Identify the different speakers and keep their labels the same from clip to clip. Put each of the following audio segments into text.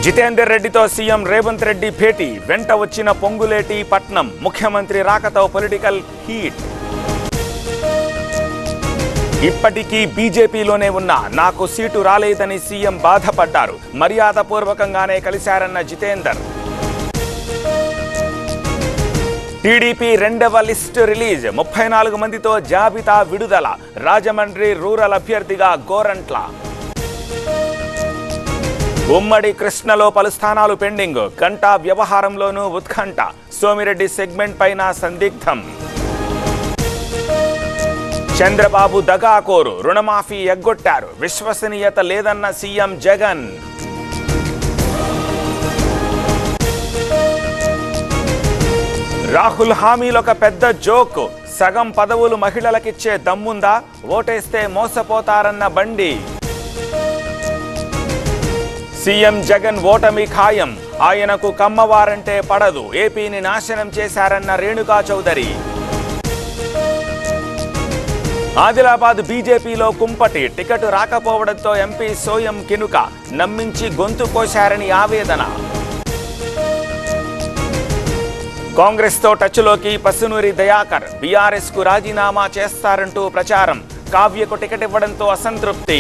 Speaker 1: జితేందర్ రెడ్డితో సీఎం రేవంత్ రెడ్డి భేటీ వెంట వచ్చిన పొంగులేటి పట్నం ముఖ్యమంత్రి రాకతో పొలిటికల్ హీట్ ఇప్పటికీ బీజేపీలోనే ఉన్న నాకు సీటు రాలేదని సీఎం బాధపడ్డారు మర్యాదపూర్వకంగానే కలిశారన్న జితేందర్ టీడీపీ రెండవ లిస్టు రిలీజ్ ముప్పై నాలుగు మందితో జాబితా విడుదల రాజమండ్రి రూరల్ అభ్యర్థిగా గోరంట్ల ఉమ్మడి కృష్ణలో పలు స్థానాలు పెండింగ్ గంటా వ్యవహారంలోనూ ఉత్కంఠ సోమిరెడ్డి సెగ్మెంట్ పైన సందిగ్ధం చంద్రబాబు దగాకోరు రుణమాఫీ ఎగ్గొట్టారు విశ్వసనీయత లేదన్న సీఎం జగన్ రాహుల్ హామీలొక పెద్ద జోక్ సగం పదవులు మహిళలకిచ్చే దమ్ముందా ఓటేస్తే మోసపోతారన్న బండి సీఎం జగన్ ఓటమి ఖాయం ఆయనకు కమ్మవారంటే పడదు ఏపీని నాశనం చేశారన్న రేణుకా చౌదరి ఆదిలాబాద్ బీజేపీలో కుంపటి టికెట్ రాకపోవడంతో ఎంపీ సోయం కినుక నమ్మించి గొంతు కోశారని ఆవేదన కాంగ్రెస్తో టచ్లోకి పసునూరి దయాకర్ బీఆర్ఎస్ కు రాజీనామా చేస్తారంటూ ప్రచారం కావ్యకు టికెట్ ఇవ్వడంతో అసంతృప్తి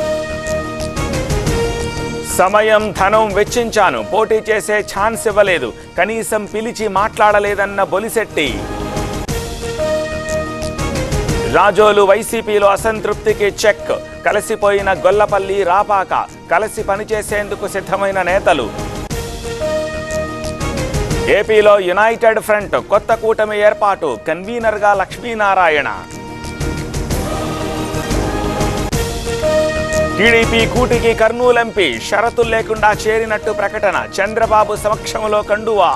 Speaker 1: సమయం ధనం వెచ్చించాను పోటీ చేసే ఛాన్స్ ఇవ్వలేదు కనీసం పిలిచి మాట్లాడలేదన్న బొలిశెట్టి రాజోలు వైసీపీలో అసంతృప్తికి చెక్ కలిసిపోయిన గొల్లపల్లి రాపాక కలిసి పనిచేసేందుకు సిద్ధమైన నేతలు ఏపీలో యునైటెడ్ ఫ్రంట్ కొత్త కూటమి ఏర్పాటు కన్వీనర్గా లక్ష్మీనారాయణ టీడీపీ కూటికి కర్నూలు ఎంపీ షరతులు లేకుండా చేరినట్టు ప్రకటన చంద్రబాబు సమక్షంలో కండువా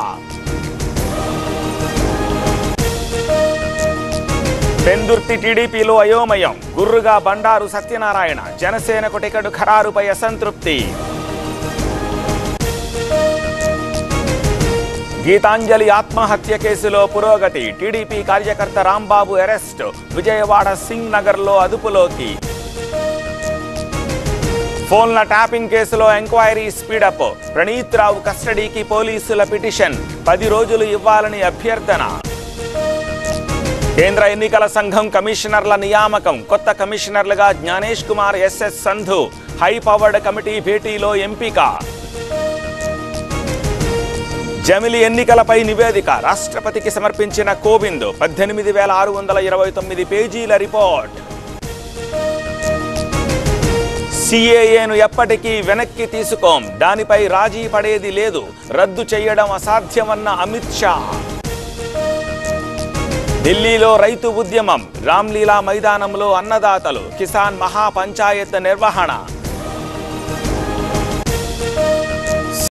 Speaker 1: పెందుర్తి టీడీపీలో అయోమయం గుర్రుగా బండారు సత్యనారాయణ జనసేనకు టికెట్ ఖరారుపై అసంతృప్తి గీతాంజలి ఆత్మహత్య కేసులో పురోగతి టీడీపీ కార్యకర్త రాంబాబు అరెస్ట్ విజయవాడ సింగ్ నగర్లో అదుపులోకి ఫోన్ల ట్యాపింగ్ కేసులో ఎంక్వైరీ స్పీడప్ ప్రణీత్ రావు కస్టడీకి పోలీసుల పిటిషన్ పది రోజులు ఇవ్వాలని అభ్యర్థన కేంద్ర ఎన్నికల సంఘం కమిషనర్ల నియామకం కొత్త కమిషనర్లుగా Gyanesh Kumar S S Sandhu high powered committee భేటీలో ఎంపిక జమిలి ఎన్నికలపై నివేదిక రాష్ట్రపతికి సమర్పించిన కోవింద్ పద్దెనిమిది వేల ఆరు వందల ఇరవై తొమ్మిది పేజీల రిపోర్ట్ సిఏఏను ఎప్పటికీ వెనక్కి తీసుకోం దానిపై రాజీ పడేది లేదు రద్దు చేయడం అసాధ్యమన్న అమిత్ షా ఢిల్లీలో రైతు ఉద్యమం రామ్లీలా మైదానంలో అన్నదాతలు కిసాన్ మహాపంచాయత్ నిర్వహణ